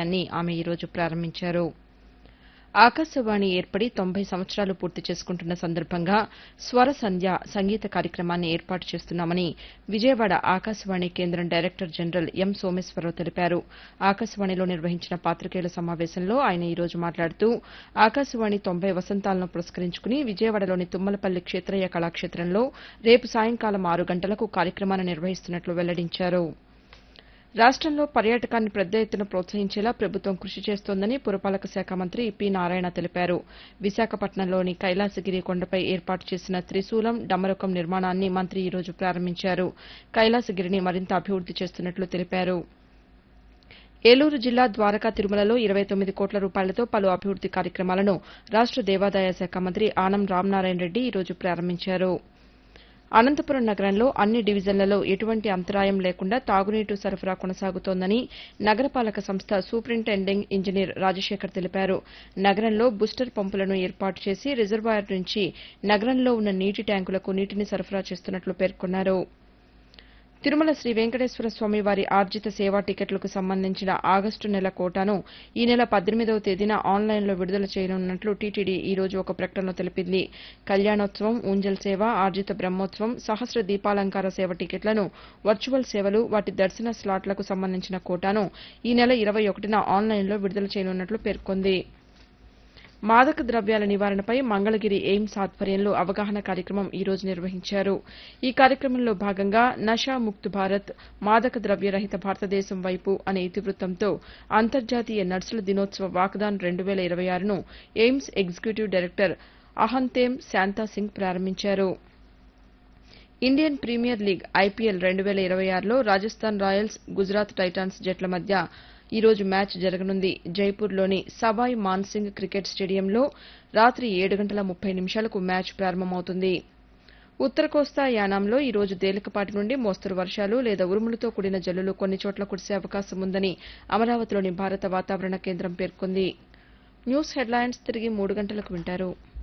సదుపాయాన్ని ఆమె ఈరోజు ప్రారంభించారు ఆకాశవాణి ఏర్పడి తొంభై సంవత్సరాలు పూర్తి చేసుకుంటున్న సందర్భంగా స్వర సంధ్య సంగీత కార్యక్రమాన్ని ఏర్పాటు చేస్తున్నామని విజయవాడ ఆకాశవాణి కేంద్రం డైరెక్టర్ జనరల్ ఎం సోమేశ్వరరావు తెలిపారు ఆకాశవాణిలో నిర్వహించిన పాతికేయుల సమావేశంలో ఆయన ఈ రోజు మాట్లాడుతూ ఆకాశవాణి తొంభై వసంతాలను పురస్కరించుకుని విజయవాడలోని తుమ్మలపల్లి క్షేత్రయ్య కళాక్షేత్రంలో రేపు సాయంకాలం ఆరు గంటలకు కార్యక్రమాన్ని నిర్వహిస్తున్నట్లు వెల్లడించారు రాష్టంలో పర్యాటకాన్ని పెద్ద ఎత్తున ప్రోత్సహించేలా ప్రభుత్వం కృషి చేస్తోందని పురపాలక శాఖ మంత్రి పి నారాయణ తెలిపారు విశాఖపట్నంలోని కైలాసగిరి కొండపై ఏర్పాటు చేసిన త్రిశూలం డమరుకం నిర్మాణాన్ని మంత్రి ఈ రోజు ప్రారంభించారు కైలాసగిరిని మరింత అభివృద్ది చేస్తున్నట్లు తెలిపారు ఏలూరు జిల్లా ద్వారకా తిరుమలలో ఇరవై తొమ్మిది కోట్ల రూపాయలతో పలు అభివృద్ది కార్యక్రమాలను రాష్ట దేవాదాయ శాఖ మంత్రి ఆనం రామనారాయణ రెడ్డి ఈ రోజు ప్రారంభించారు అనంతపురం నగరంలో అన్ని డివిజన్లలో ఎటువంటి అంతరాయం లేకుండా తాగునీటి సరఫరా కొనసాగుతోందని నగరపాలక సంస్థ సూపరింటెండింగ్ ఇంజనీర్ రాజశేఖర్ తెలిపారు నగరంలో బూస్టర్ పంపులను ఏర్పాటు చేసి రిజర్వాయర్ నుంచి నగరంలో ఉన్న నీటి ట్యాంకులకు నీటిని సరఫరా చేస్తున్నట్లు పేర్కొన్నారు తిరుమల శ్రీ వెంకటేశ్వర స్వామి వారి ఆర్జిత సేవా టికెట్లకు సంబంధించిన ఆగస్టు నెల కోటాను ఈ నెల పద్దెనిమిదవ తేదీన ఆన్లైన్లో విడుదల చేయనున్నట్లు టీటీడీ ఈ రోజు ఒక ప్రకటనలో తెలిపింది కళ్యాణోత్సవం ఊంజల్ సేవ ఆర్జిత బ్రహ్మోత్సవం సహస్ర దీపాలంకార సేవ టికెట్లను వర్చువల్ సేవలు వాటి దర్శన స్లాట్లకు సంబంధించిన కోటాను ఈ నెల ఇరవై ఒకటిన ఆన్లైన్లో విడుదల చేయనున్నట్లు పేర్కొంది మాదక ద్రవ్యాల నివారణపై మంగళగిరి ఎయిమ్స్ ఆధ్వర్యంలో అవగాహన కార్యక్రమం ఈ రోజు నిర్వహించారు ఈ కార్యక్రమంలో భాగంగా నషా ముక్త్ భారత్ మాదక ద్రవ్య రహిత భారతదేశం వైపు అనే ఇతివృత్తంతో అంతర్జాతీయ నర్సుల దినోత్సవ వాకథాన్ రెండు వేల ఇరవై ఆరును ఎయిమ్స్ ఎగ్జిక్యూటివ్ డైరెక్టర్ అహంతేమ్ శాంతాసింగ్ ప్రారంభించారు ఇండియన్ ప్రీమియర్ లీగ్ ఐపీఎల్ రెండు వేల ఇరవై ఆరులో రాజస్థాన్ రాయల్స్ గుజరాత్ టైటాన్స్ జట్ల మధ్య ఈ రోజు మ్యాచ్ జరగనుంది జైపూర్లోని సవాయ్ మాన్సింగ్ క్రికెట్ స్టేడియంలో రాత్రి ఏడు గంటల ముప్పై నిమిషాలకు మ్యాచ్ ప్రారంభమవుతుంది ఉత్తర కోస్తా యానాంలో ఈ రోజు తేలికపాటి నుండి మోస్తరు వర్షాలు లేదా ఉరుములతో కూడిన జల్లులు కొన్ని చోట్ల కురిసే అవకాశం ఉందని అమరావతిలోని భారత వాతావరణ కేంద్రం పేర్కొంది న్యూస్ హెడ్లైన్స్ తిరిగి మూడు గంటలకు వింటారు